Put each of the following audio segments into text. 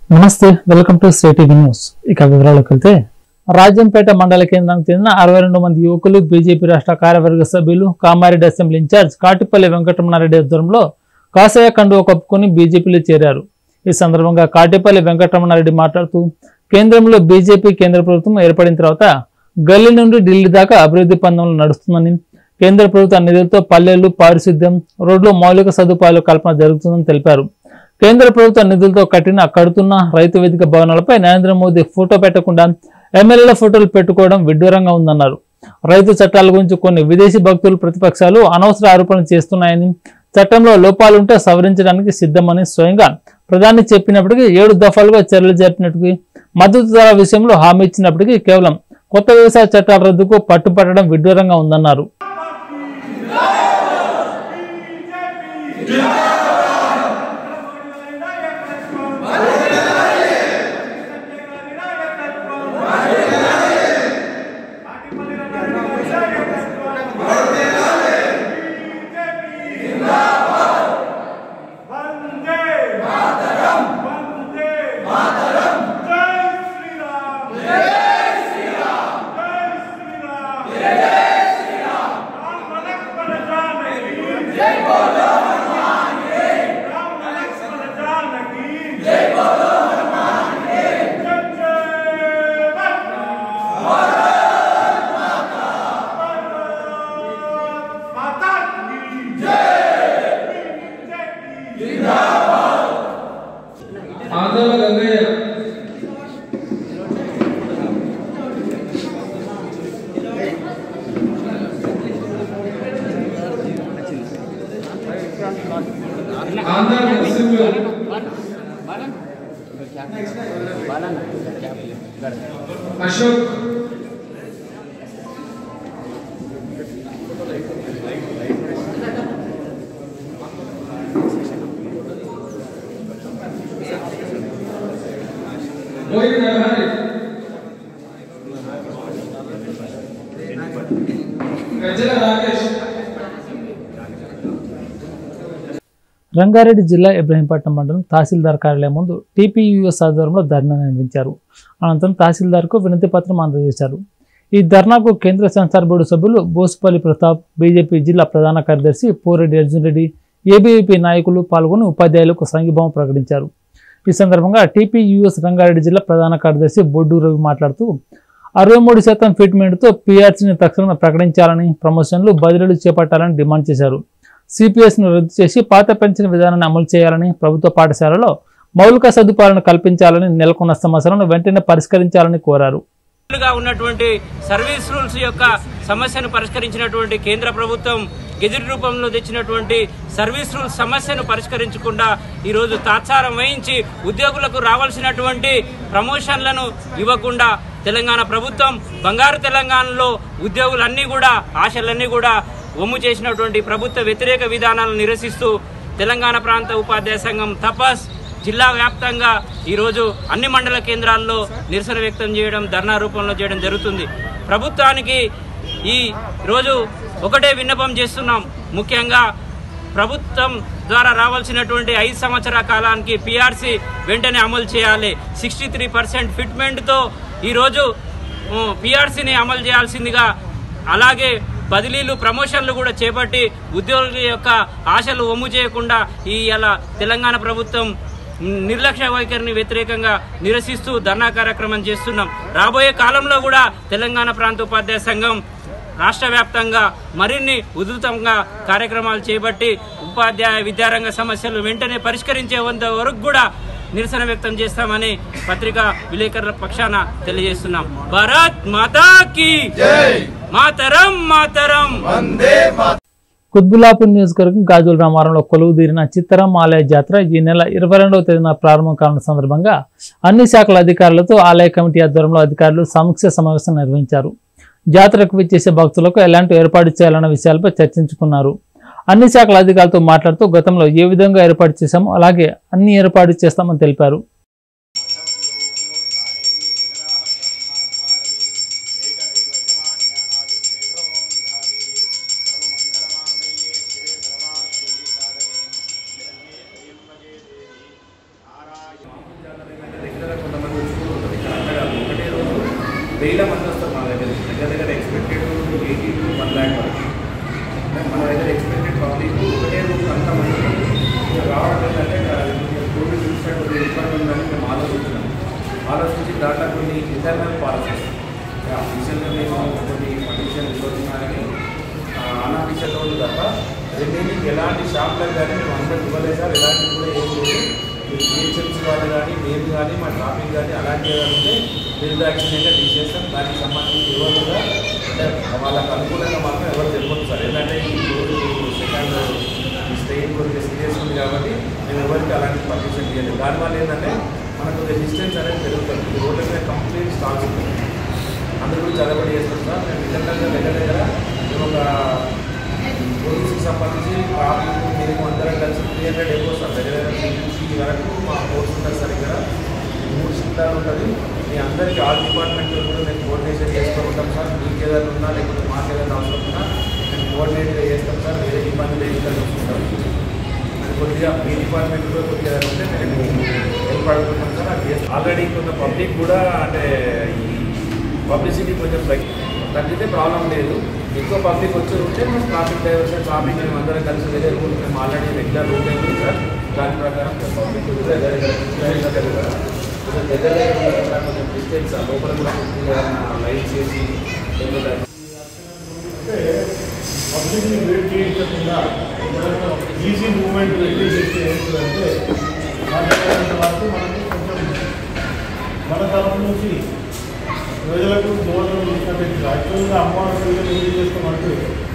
నమస్తే welcome to state TV news ఇక వివరాలకు వెళ్తే రాజంపేట మండల కేంద్రానికి చెందిన అరవై రెండు మంది యువకులు బీజేపీ రాష్ట్ర కార్యవర్గ సభ్యులు కామారెడ్డి అసెంబ్లీ ఇన్ఛార్జ్ కాటిపల్లి వెంకటరమణారెడ్డి ఆధ్వర్యంలో కాసయ్య కండువ కప్పుకొని బీజేపీలో చేరారు ఈ సందర్భంగా కాటిపల్లి వెంకటరమణారెడ్డి మాట్లాడుతూ కేంద్రంలో బీజేపీ కేంద్ర ప్రభుత్వం ఏర్పడిన తర్వాత గల్లీ నుండి ఢిల్లీ దాకా అభివృద్ధి పందంలో నడుస్తుందని కేంద్ర ప్రభుత్వ నిధులతో పల్లెలు పారిశుద్ధ్యం రోడ్లు మౌలిక సదుపాయాల కల్పన జరుగుతుందని తెలిపారు కేంద్ర ప్రభుత్వ నిధులతో కట్టిన కడుతున్న రైతు వేదిక భవనాలపై నరేంద్ర మోదీ ఫోటో పెట్టకుండా ఎమ్మెల్యేల ఫోటోలు పెట్టుకోవడం విడ్డూరంగా ఉందన్నారు రైతు చట్టాల గురించి కొన్ని విదేశీ భక్తులు ప్రతిపక్షాలు అనవసర ఆరోపణలు చేస్తున్నాయని చట్టంలో లోపాలుంటే సవరించడానికి సిద్ధమని స్వయంగా ప్రధాని చెప్పినప్పటికీ ఏడు దఫాలుగా చర్యలు జరిపినట్టుగా మద్దతు ధర విషయంలో హామీ ఇచ్చినప్పటికీ కేవలం కొత్త వ్యవసాయ చట్టాల రద్దుకు పట్టుపట్టడం విడ్డూరంగా ఉందన్నారు వందే మాతరం వందే మాతరం జై శ్రీరామ్ జై శ్రీరామ్ జై శ్రీరామ్ జై శ్రీరామ్ రామ లక్ష్మణ జానకి జై బోలో హనుమాన్ కి రామ లక్ష్మణ జానకి జై బోలో హనుమాన్ కి జై జై మాతా మాతా की जय ఆదవ గంగయ్య ఆంధ్ర నరసింహ అశోక్ బోయి నరహరి గజ్జల రాకేష్ రంగారెడ్డి జిల్లా ఇబ్రహీంపట్నం మండలం తహసీల్దార్ కార్యాలయం ముందు టీపీయూఎస్ ఆధ్వర్యంలో ధర్నా నిర్వహించారు అనంతరం తహసీల్దార్కు వినతి పత్రం అందజేశారు ఈ ధర్నాకు కేంద్ర సెన్సార్ బోర్డు సభ్యులు బోసుపల్లి ప్రతాప్ బీజేపీ జిల్లా ప్రధాన కార్యదర్శి పోరెడ్డి అర్జున్ రెడ్డి ఏబీవీపీ నాయకులు పాల్గొని ఉపాధ్యాయులకు సంఘీభావం ప్రకటించారు ఈ సందర్భంగా టీపీయూఎస్ రంగారెడ్డి జిల్లా ప్రధాన కార్యదర్శి బొడ్డు రవి మాట్లాడుతూ అరవై మూడు శాతం ఫిట్మెంట్తో పీఆర్సీని తక్షణమే ప్రకటించాలని ప్రమోషన్లు బదిలీలు చేపట్టాలని డిమాండ్ చేశారు సిపిఎస్ను రద్దు చేసి పాత పెన్షన్ విధానాన్ని అమలు చేయాలని ప్రభుత్వ పాఠశాలలో మౌలిక సదుపాయాలను కల్పించాలని నెలకొన్న సమస్యలను వెంటనే పరిష్కరించాలని కోరారు గా ఉన్నటువంటి సర్వీస్ రూల్స్ యొక్క సమస్యను పరిష్కరించినటువంటి కేంద్ర ప్రభుత్వం గెజిట్ రూపంలో తెచ్చినటువంటి సర్వీస్ రూల్స్ సమస్యను పరిష్కరించకుండా ఈ రోజు తాత్సారం వహించి ఉద్యోగులకు రావాల్సినటువంటి ప్రమోషన్లను ఇవ్వకుండా తెలంగాణ ప్రభుత్వం బంగారు తెలంగాణలో ఉద్యోగులన్నీ కూడా ఆశలన్నీ కూడా ఒమ్ము చేసినటువంటి ప్రభుత్వ వ్యతిరేక విధానాలను నిరసిస్తూ తెలంగాణ ప్రాంత ఉపాధ్యాయ సంఘం తపస్ జిల్లా వ్యాప్తంగా ఈరోజు అన్ని మండల కేంద్రాల్లో నిరసన వ్యక్తం చేయడం ధర్నా రూపంలో చేయడం జరుగుతుంది ప్రభుత్వానికి ఈ రోజు ఒకటే విన్నపం చేస్తున్నాం ముఖ్యంగా ప్రభుత్వం ద్వారా రావాల్సినటువంటి ఐదు సంవత్సరాల కాలానికి పిఆర్సీ వెంటనే అమలు చేయాలి సిక్స్టీ త్రీ పర్సెంట్ ఫిట్మెంట్తో ఈరోజు పిఆర్సీని అమలు చేయాల్సిందిగా అలాగే బదిలీలు ప్రమోషన్లు కూడా చేపట్టి ఉద్యోగుల యొక్క ఆశలు ఒమ్ము చేయకుండా ఈ ఇలా తెలంగాణ ప్రభుత్వం నిర్లక్ష్య వైఖరిని వ్యతిరేకంగా నిరసిస్తూ ధర్నా కార్యక్రమం చేస్తున్నాం రాబోయే కాలంలో కూడా తెలంగాణ ప్రాంత ఉపాధ్యాయ సంఘం రాష్ట్ర వ్యాప్తంగా మరిన్ని ఉధృతంగా కార్యక్రమాలు చేపట్టి ఉపాధ్యాయ విద్యారంగ సమస్యలు వెంటనే పరిష్కరించేంత వరకు కూడా నిరసన వ్యక్తం చేస్తామని పత్రికా విలేకరుల పక్షాన తెలియజేస్తున్నాం భారత్ మాతాకి మాతరం మాతరం కుత్బుల్లాపూర్ నియోజకవర్గం గాజుల రామారంలో కొలువు తీరిన చిత్తరం ఆలయ జాతర ఈ నెల ఇరవై రెండవ తేదీన ప్రారంభం కానున్న సందర్భంగా అన్ని శాఖల అధికారులతో ఆలయ కమిటీ ఆధ్వర్యంలో అధికారులు సమీక్ష సమావేశం నిర్వహించారు జాతరకు విచ్చేసే భక్తులకు ఎలాంటి ఏర్పాటు చేయాలన్న విషయాలపై చర్చించుకున్నారు అన్ని శాఖల అధికారులతో మాట్లాడుతూ గతంలో ఏ విధంగా ఏర్పాటు చేశామో అలాగే అన్ని ఏర్పాటు చేస్తామని తెలిపారు వేల మంది వస్తారు మన దగ్గర దగ్గర దగ్గర expected eighty two one lakh వరకు అంటే మన దగ్గర ఎక్స్పెక్టెడ్ పబ్లిక్ ఒకటే రోజు అంత మంది ఇంకా రావడం ఏంటంటే కోవిడ్ చూసినట్టు కొద్దిగా ఇబ్బంది ఉందని మేము ఆలోచించినాం ఆలోచించి దాంట్లో కొన్ని ఇంటర్నల్ పాలసీస్ అఫీషియల్గా మేము కొన్ని పర్మిషన్ ఇవ్వతున్నా కానీ అన్అఫీషియల్ రోజు తప్ప రిమైనింగ్ ఎలాంటి షాప్లకు కానీ మేము అందరికి ఇవ్వలేదు సార్ ఎలాంటి కూడా ఏం లేదు జిహెచ్ఎంసీ వాళ్ళు కానీ మేము కానీ మా ట్రాఫిక్ కానీ అలాంటివి ఏమైనా ఉంటే నిర్దాక్షిణ్యంగా తీసేస్తాం దానికి సంబంధించి ఎవరు కూడా అంటే వాళ్ళకి అనుకూలంగా మాత్రం ఎవరు చెప్పొద్దు సార్ ఎందుకంటే ఈ రోజు సెకండ్ ఈ స్టేట్ కొద్దిగా సీరియస్ ఉంది కాబట్టి మేము ఎవరికి అలాంటి పర్మిషన్ ఇవ్వలేదు దానివల్ల ఏంటంటే మనకు డిస్టెన్స్ అనేది పెరుగుతుంది ఈ రోడ్ల మీద కంప్లీట్ స్టాక్స్ ఉంటుంది అందరూ కూడా చదవబడి చేస్తాం సార్ మేము నిజంగా దగ్గర దగ్గర మేము ఒక పోలీసుకి సంబంధించి ట్రాఫిక్ మేము అందరం కలిసి త్రీ హండ్రెడ్ ఎయిర్పోర్ట్స్ సార్ దగ్గర దగ్గర త్రీ నుంచి వరకు మా ఫోర్స్ ఉంటుంది సార్ ఇక్కడ మూడు శిల్లాలు ఉంటుంది మీ అందరికీ ఆల్ డిపార్ట్మెంట్లో కూడా మేము కోఆర్డినేషన్ చేస్తూ ఉంటాం సార్ మీకు ఏదైనా ఉన్నా లేకపోతే మాకు ఏదైనా అవసరం ఉన్నా మేము కోఆర్డినేట్గా చేస్తాం సార్ వేరే ఇబ్బంది లేకుండా చూసుకుంటాం అది కొద్దిగా మీ డిపార్ట్మెంట్ కూడా కొద్దిగా ఏదైనా ఉంటే మేము హెల్ప్ అడుగుతున్నాం సార్ అది ఆల్రెడీ కొంత పబ్లిక్ కూడా అంటే ఈ పబ్లిసిటీ కొంచెం తగ్గి తగ్గితే ప్రాబ్లం లేదు ఎక్కువ పబ్లిక్ వచ్చి ఉంటే మేము ట్రాఫిక్ డైవర్షన్ ట్రాఫిక్ మేము అందరం కలిసి వెళ్ళే రూల్ మేము ఆల్రెడీ రెగ్యులర్ రూల్ ఉంది సార్ దాని ప్రకారం పబ్లిక్ కూడా దగ్గర దగ్గర దగ్గర కొంచెం దగ్గర దగ్గర ఉండకుండా కొంచెం డిస్టెన్స్ లోపల కూడా కొద్దిగా లైట్ చేసి లేకపోతే అంటే పబ్లిక్ని వెయిట్ చేయించకుండా ఈజీ మూమెంట్ వెయిట్ చేస్తే ఏంటంటే మాట్లాడినంత వరకు మనకి కొంచెం మన తరఫు నుంచి ప్రజలకు దూరం చేసినట్టు యాక్చువల్గా అమ్మవారి పిల్లలు ఏం చేస్తామంటే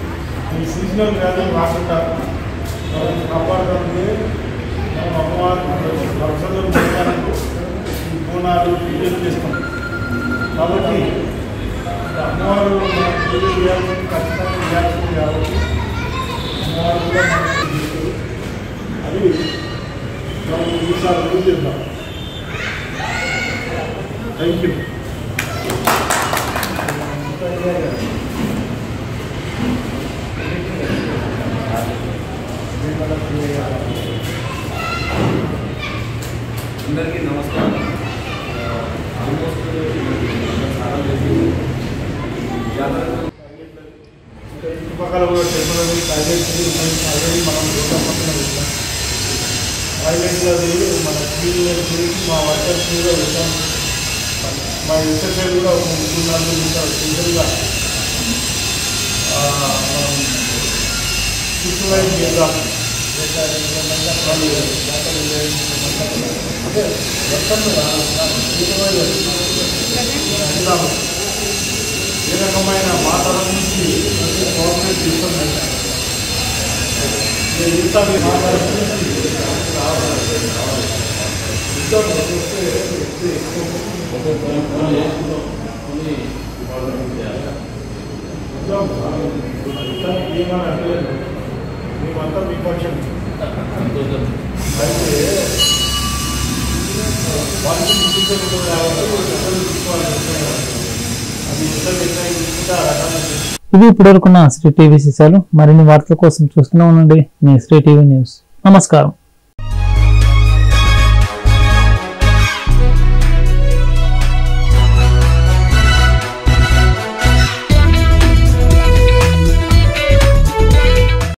ఈ సీజనల్ వ్యాధులు రాకుండా మనం కాపాడుతుంటే మనం అమ్మవారి వర్షంలో చేయడానికి ఈ బోనాలు పూజలు చేస్తాం కాబట్టి అమ్మవారు మన పూజ చేయాల్సింది ఖచ్చితంగా చేయాల్సింది కాబట్టి అమ్మవారు కూడా మనకి చేస్తారు. అది మనం ఈసారి రోజు చేద్దాం థ్యాంక్ యూ అందరికీ నమస్కారం ఆల్మోస్ట్ స్నానం చేసి జాతరకు ఇంకా చుట్టుపక్కల కూడా టెంపరీ టాయిలెట్స్ ఆల్రెడీ మనం రోడ్ల పక్కన పెట్టాం టాయిలెట్లు అది మన క్లీన్ చేసి మా వర్కర్స్ కూడా పెట్టాం మా ఎస్ఎస్ఐ కూడా ఒక ముగ్గురు నలుగురు ఉంటారు సింగిల్గా మనం సూపర్వైజ్ చేద్దాం వాళ్ళు అంటే వర్కర్లు సూపర్వైజర్ వెళ్దాము ఏ రకమైన మా తరఫు నుంచి గవర్నమెంట్ తీసుకొని నేను ఈసారి మా తరఫు నుంచి ఉద్యోగం వస్తే వస్తే ఉద్యోగం ఏమని అంటే మేమంతా మీ పక్షం అయితే వాళ్ళకి చూపించకుండా కాబట్టి తీసుకోవాలి అది ఎంత నిర్ణయం తీసుకుంటే ఆ రకంగా ఇవి ఇప్పటివరకున్న శ్రీ టీవీ విశేషాలు మరిన్ని వార్తల కోసం చూస్తూనే ఉండండి మీ శ్రీ టీవీ న్యూస్ నమస్కారం